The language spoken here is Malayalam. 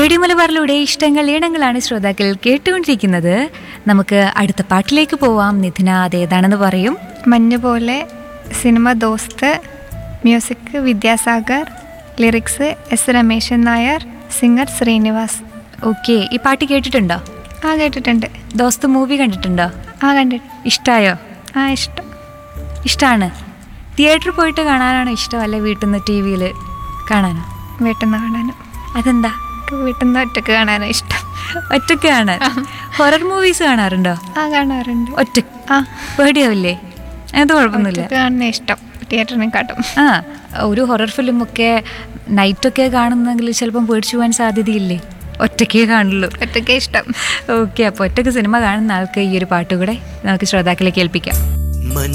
റേഡിയോ മലബാറിലൂടെ ഇഷ്ടങ്ങൾ ഈണങ്ങളാണ് ശ്രോതാക്കൾ കേട്ടുകൊണ്ടിരിക്കുന്നത് നമുക്ക് അടുത്ത പാട്ടിലേക്ക് പോവാം നിധിന അതേതാണെന്ന് പറയും മഞ്ഞ് പോലെ cinema Dost music Vidyasagar lyrics S Rameshan Nair singer Srinivas okay ഈ പാട്ട് കേട്ടിട്ടുണ്ടോ ആ കേട്ടിട്ടുണ്ട് ദോസ്ത് മൂവി കണ്ടിട്ടുണ്ടോ ആ കണ്ടിട്ട് ഇഷ്ടായോ ആ ഇഷ്ടം ഇഷ്ടമാണ് തിയേറ്ററിൽ പോയിട്ട് കാണാനാണോ ഇഷ്ടം അല്ലെ വീട്ടിൽ നിന്ന് ടി വിയിൽ കാണാനോ വീട്ടിൽ നിന്ന് കാണാനും അതെന്താ വീട്ടിൽ നിന്ന് ഒറ്റക്ക് കാണാനും ഇഷ്ടം ഒറ്റയ്ക്ക് കാണാൻ ഹൊറർ മൂവീസ് കാണാറുണ്ടോ ആ കാണാറുണ്ട് ഒറ്റ ആ പേടിയാവില്ലേ അത് കുഴപ്പമൊന്നുമില്ല ഒറ്റക്ക് കാണുന്ന ഇഷ്ടം തിയേറ്ററിനെക്കാട്ടും ആ ഒരു ഹൊറർ ഫിലിമൊക്കെ നൈറ്റൊക്കെ കാണുന്നെങ്കിൽ ചിലപ്പം പേടിച്ചു പോകാൻ സാധ്യതയില്ലേ ഒറ്റയ്ക്കേ കാണുള്ളൂ ഒറ്റയ്ക്ക് ഇഷ്ടം ഓക്കെ അപ്പോൾ ഒറ്റയ്ക്ക് സിനിമ കാണുന്ന ആൾക്ക് ഈ ഒരു പാട്ട് കൂടെ നമുക്ക് ശ്രോതാക്കളെ കേൾപ്പിക്കാം